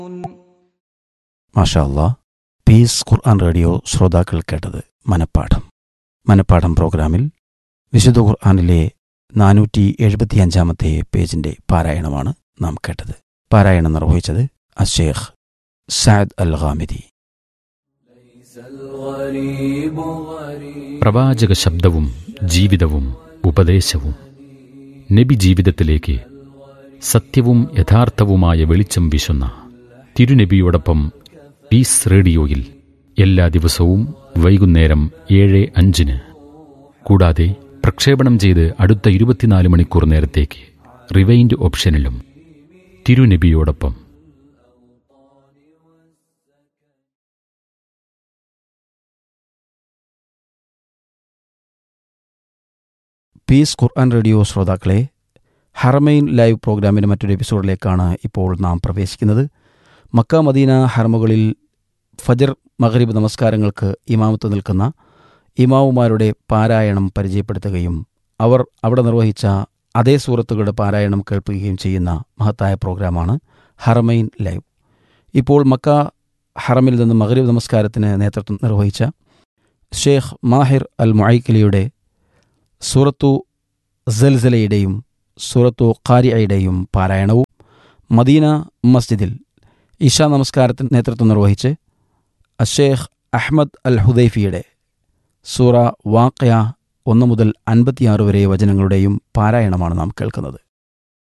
മാഷാ അല്ലാ piece Quran radio ശ്രോതാക്കൾ കേട്ടത് മനപ്പാഠം മനപ്പാഠം പ്രോഗ്രാമിൽ വിശുദ്ധ ഖുർആനിലെ നാനൂറ്റി എഴുപത്തിയഞ്ചാമത്തെ പേജിന്റെ പാരായണമാണ് നാം കേട്ടത് പാരായണം നിർവഹിച്ചത് അഷേഖ് സാദ് അൽ ഖാമിദി പ്രവാചക ശബ്ദവും ജീവിതവും ഉപദേശവും നബി ജീവിതത്തിലേക്ക് സത്യവും യഥാർത്ഥവുമായ വെളിച്ചം വീശുന്ന തിരുനബിയോടൊപ്പം പീസ് റേഡിയോയിൽ എല്ലാ ദിവസവും വൈകുന്നേരം ഏഴ് അഞ്ചിന് കൂടാതെ പ്രക്ഷേപണം ചെയ്ത് അടുത്ത ഇരുപത്തിനാല് മണിക്കൂർ നേരത്തേക്ക് റിവൈൻഡ് ഓപ്ഷനിലും തിരുനബിയോടൊപ്പം പീസ് ഖുർആൻ റേഡിയോ ശ്രോതാക്കളെ ഹറമൈൻ ലൈവ് പ്രോഗ്രാമിൻ്റെ മറ്റൊരു എപ്പിസോഡിലേക്കാണ് ഇപ്പോൾ നാം പ്രവേശിക്കുന്നത് മക്ക മദീന ഹർമുകളിൽ ഫജർ മഗ്രിബ് നമസ്കാരങ്ങൾക്ക് ഇമാമത്ത് നിൽക്കുന്ന ഇമാവുമാരുടെ പാരായണം പരിചയപ്പെടുത്തുകയും അവർ അവിടെ നിർവഹിച്ച അതേ സൂറത്തുകളുടെ പാരായണം കേൾപ്പിക്കുകയും ചെയ്യുന്ന മഹത്തായ പ്രോഗ്രാമാണ് ഹറമൈൻ ലൈവ് ഇപ്പോൾ മക്ക ഹറമിൽ നിന്ന് മഗ്രിബ് നമസ്കാരത്തിന് നേതൃത്വം നിർവഹിച്ച ഷേഖ് മാഹിർ അൽ മുഐക്കലിയുടെ സൂറത്തു സൽസലയുടെയും സൂറത്തു ഖാരിയയുടെയും പാരായണവും മദീന മസ്ജിദിൽ ഇഷ നമസ്കാരത്തിന് നേതൃത്വം നിർവഹിച്ച് അഷേഖ് അഹ്മദ് അൽ ഹുദൈഫിയുടെ സൂറ വാഖയ ഒന്ന് മുതൽ അൻപത്തിയാറ് വരെ വചനങ്ങളുടെയും പാരായണമാണ് നാം കേൾക്കുന്നത്